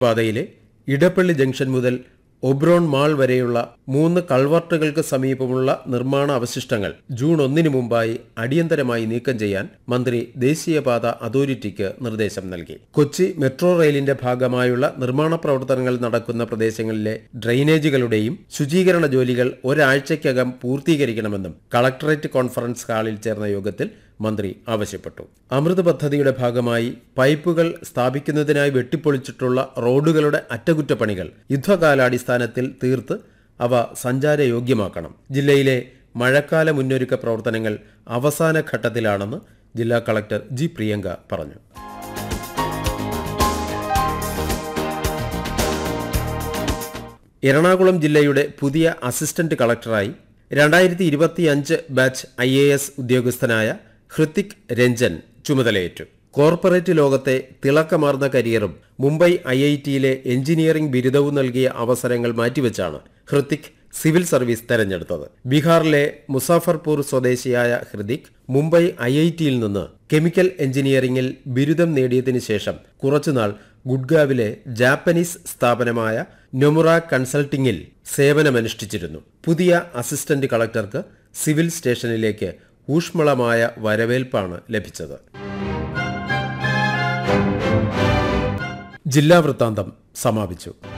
പാതയിലെ ഇടപ്പള്ളി ജംഗ്ഷൻ മുതൽ Oberon mall വരെയുള്ള മൂന്ന് കൾവർട്ടുകൾക്ക് സമീപമുള്ള നിർമ്മാണ അവശിഷ്ടങ്ങൾ ജൂൺ ഒന്നിന് മുമ്പായി അടിയന്തരമായി നീക്കം ചെയ്യാൻ മന്ത്രി ദേശീയപാത അതോറിറ്റിക്ക് നിർദ്ദേശം നൽകി കൊച്ചി മെട്രോ റെയിലിന്റെ ഭാഗമായുള്ള നിർമ്മാണ പ്രവർത്തനങ്ങൾ നടക്കുന്ന പ്രദേശങ്ങളിലെ ഡ്രെയിനേജുകളുടെയും ശുചീകരണ ജോലികൾ ഒരാഴ്ചയ്ക്കകം പൂർത്തീകരിക്കണമെന്നും കളക്ടറേറ്റ് കോൺഫറൻസ് ഹാളിൽ ചേർന്ന യോഗത്തിൽ മന്ത്രി ആവശ്യപ്പെട്ടു അമൃത് പദ്ധതിയുടെ ഭാഗമായി പൈപ്പുകൾ സ്ഥാപിക്കുന്നതിനായി വെട്ടിപ്പൊളിച്ചിട്ടുള്ള റോഡുകളുടെ അറ്റകുറ്റപ്പണികൾ യുദ്ധകാലാടിസ്ഥാനത്തിൽ തീർത്ത് അവ സഞ്ചാരയോഗ്യമാക്കണം ജില്ലയിലെ മഴക്കാല മുന്നൊരുക്ക പ്രവർത്തനങ്ങൾ അവസാന ഘട്ടത്തിലാണെന്ന് ജില്ലാ കളക്ടർ ജി പ്രിയങ്ക പറഞ്ഞു എറണാകുളം ജില്ലയുടെ പുതിയ അസിസ്റ്റന്റ് കളക്ടറായി രണ്ടായിരത്തി ഇരുപത്തിയഞ്ച് ബാച്ച് ഐ എ എസ് ഉദ്യോഗസ്ഥനായ ഹൃത്തിക് രഞ്ജൻ ചുമതലയേറ്റു കോർപ്പറേറ്റ് ലോകത്തെ തിളക്കമാർന്ന കരിയറും മുംബൈ ഐ ഐ ടിയിലെ എഞ്ചിനീയറിംഗ് ബിരുദവും നൽകിയ അവസരങ്ങൾ മാറ്റിവെച്ചാണ് ഹൃത്തിക് സിവിൽ സർവീസ് തെരഞ്ഞെടുത്തത് ബീഹാറിലെ മുസാഫർപൂർ സ്വദേശിയായ ഹൃതിക് മുംബൈ ഐ ഐ ടിയിൽ നിന്ന് കെമിക്കൽ എഞ്ചിനീയറിംഗിൽ ബിരുദം നേടിയതിനു ശേഷം കുറച്ചുനാൾ ഗുഡ്ഗാവിലെ ജാപ്പനീസ് സ്ഥാപനമായ നൊമുറ കൺസൾട്ടിംഗിൽ സേവനമനുഷ്ഠിച്ചിരുന്നു പുതിയ അസിസ്റ്റന്റ് കളക്ടർക്ക് സിവിൽ സ്റ്റേഷനിലേക്ക് ഊഷ്മളമായ വരവേൽപ്പാണ് ലഭിച്ചത് ജില്ലാ വൃത്താന്തം സമാപിച്ചു